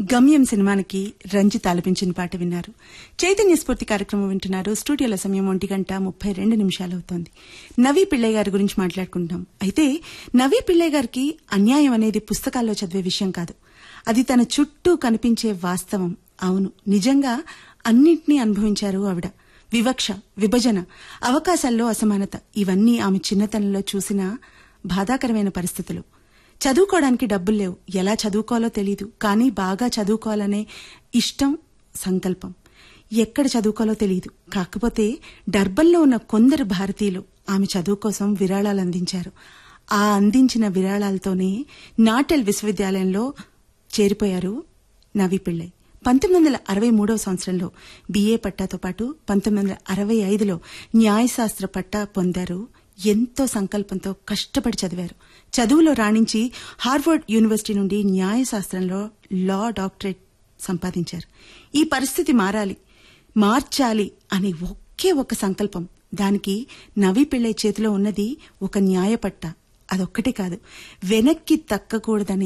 గమ్యం సినిమానికి రంజిత్ ఆలపించిన పాట విన్నారు చైతన్య స్ఫూర్తి కార్యక్రమం వింటున్నారు స్టూడియోల సమయం ఒంటి గంట ముప్పై రెండు నిమిషాలు అవుతోంది నవీ పిళ్ళయ్య గారి గురించి మాట్లాడుకుంటున్నాం అయితే నవీ పిళ్ళయ్య గారికి అన్యాయం అనేది పుస్తకాల్లో చదివే విషయం కాదు అది తన చుట్టూ కనిపించే వాస్తవం అవును నిజంగా అన్నింటినీ అనుభవించారు ఆవిడ వివక్ష విభజన అవకాశాల్లో అసమానత ఇవన్నీ ఆమె చిన్నతనంలో చూసిన బాధాకరమైన పరిస్థితులు చదువుకోవడానికి డబ్బులు లేవు ఎలా చదువుకోవాలో తెలియదు కానీ బాగా చదువుకోవాలనే ఇష్టం సంకల్పం ఎక్కడ చదువుకోవాలో తెలియదు కాకపోతే డర్బన్లో ఉన్న కొందరు భారతీయులు ఆమె చదువు కోసం విరాళాలు అందించారు ఆ అందించిన విరాళాలతోనే నాటెల్ విశ్వవిద్యాలయంలో చేరిపోయారు నవీ పిళ్ళై పంతొమ్మిది వందల అరవై మూడవ సంవత్సరంలో బీఏ పట్టాతో పాటు పంతొమ్మిది వందల అరవై ఐదులో న్యాయశాస్త్ర పట్టా పొందారు ఎంతో సంకల్పంతో కష్టపడి చదివారు చదువులో రాణించి హార్వర్డ్ యూనివర్సిటీ నుండి న్యాయశాస్త్రంలో లా డాక్టరేట్ సంపాదించారు ఈ పరిస్థితి మారాలి మార్చాలి అనే ఒకే ఒక సంకల్పం దానికి నవీ పిళ్ళై చేతిలో ఉన్నది ఒక న్యాయపట్ట అదొక్కటే కాదు వెనక్కి తక్కకూడదనే